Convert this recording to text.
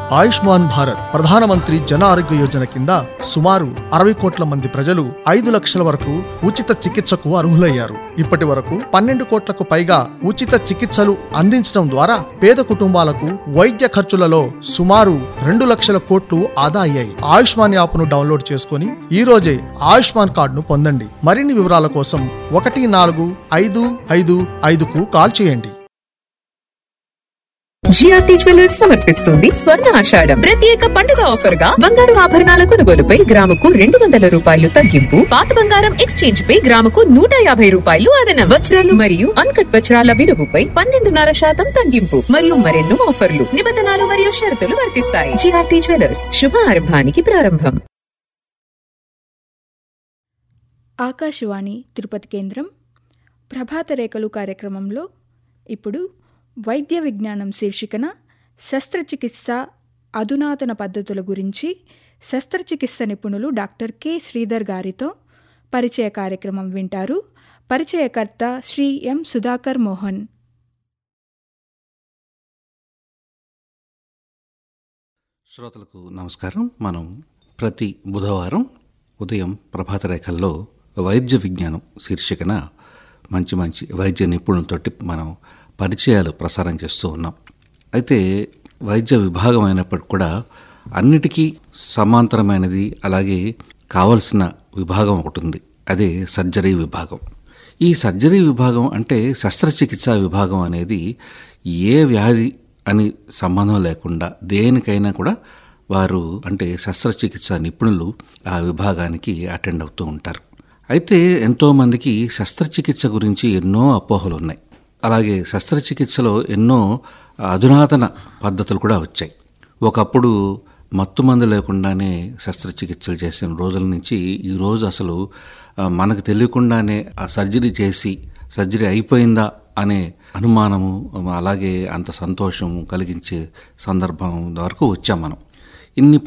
ఆయుష్మాన్ భారత్ ప్రధానమంత్రి జన ఆరోగ్య యోజన కింద సుమారు అరవై కోట్ల మంది ప్రజలు ఐదు లక్షల వరకు ఉచిత చికిత్సకు అర్హులయ్యారు ఇప్పటి వరకు పన్నెండు కోట్లకు పైగా ఉచిత చికిత్సలు అందించడం ద్వారా పేద కుటుంబాలకు వైద్య ఖర్చులలో సుమారు రెండు లక్షల కోట్లు ఆదా అయ్యాయి ఆయుష్మాన్ యాప్ను డౌన్లోడ్ చేసుకుని ఈ రోజే ఆయుష్మాన్ కార్డును పొందండి మరిన్ని వివరాల కోసం ఒకటి నాలుగు ఐదు ఐదు ఐదుకు కాల్ చేయండి జిఆర్టీ జ్యువెలర్స్ సమర్పిస్తుంది స్వర్ణ ఆషాఢం ప్రత్యేక పండుగ ఆఫర్ గా బంగారు ఆభరణాల కొనుగోలుపై గ్రాముకు రెండు వందల రూపాయలు తగ్గింపు పాత బంగారం ఎక్స్చేంజ్ పై గ్రాముకు నూట యాభై రూపాయలు అదన వజ్రాలు మరియు అన్కట్ వజ్రాల విలువపై పన్నెండున్నర శాతం తగ్గింపు మరియు మరెన్నో ఆఫర్లు నిబంధనలు మరియు షరతులు వర్తిస్తాయి జిఆర్టీ జ్యువెలర్స్ శుభ ఆరంభానికి ప్రారంభం ఆకాశవాణి తిరుపతి కేంద్రం ప్రభాత రేఖలు కార్యక్రమంలో ఇప్పుడు వైద్య విజ్ఞానం శీర్షికన శస్త్రచికిత్స అధునాతన పద్ధతుల గురించి శస్త్రచికిత్స నిపుణులు డాక్టర్ కె శ్రీధర్ గారితో పరిచయ కార్యక్రమం వింటారు పరిచయకర్త శ్రీ ఎం సుధాకర్ మోహన్ శ్రోతలకు నమస్కారం మనం ప్రతి బుధవారం ఉదయం ప్రభాత రేఖల్లో వైద్య విజ్ఞానం శీర్షికన మంచి మంచి వైద్య నిపుణులతోటి మనం పరిచయాలు ప్రసారం చేస్తూ ఉన్నాం అయితే వైద్య విభాగం అయినప్పటికీ కూడా అన్నిటికీ సమాంతరమైనది అలాగే కావలసిన విభాగం ఒకటి ఉంది అదే సర్జరీ విభాగం ఈ సర్జరీ విభాగం అంటే శస్త్రచికిత్సా విభాగం అనేది ఏ వ్యాధి అని సంబంధం లేకుండా దేనికైనా కూడా వారు అంటే శస్త్రచికిత్స నిపుణులు ఆ విభాగానికి అటెండ్ అవుతూ ఉంటారు అయితే ఎంతోమందికి శస్త్రచికిత్స గురించి ఎన్నో అపోహలు ఉన్నాయి అలాగే శస్త్రచికిత్సలో ఎన్నో అధునాతన పద్ధతులు కూడా వచ్చాయి ఒకప్పుడు మత్తుమందు లేకుండానే శస్త్రచికిత్సలు చేసిన రోజుల నుంచి ఈరోజు అసలు ఆ, మనకు తెలియకుండానే ఆ సర్జరీ చేసి సర్జరీ అయిపోయిందా అనే అనుమానము అలాగే అంత సంతోషం కలిగించే సందర్భం వరకు వచ్చాం మనం ఇన్ని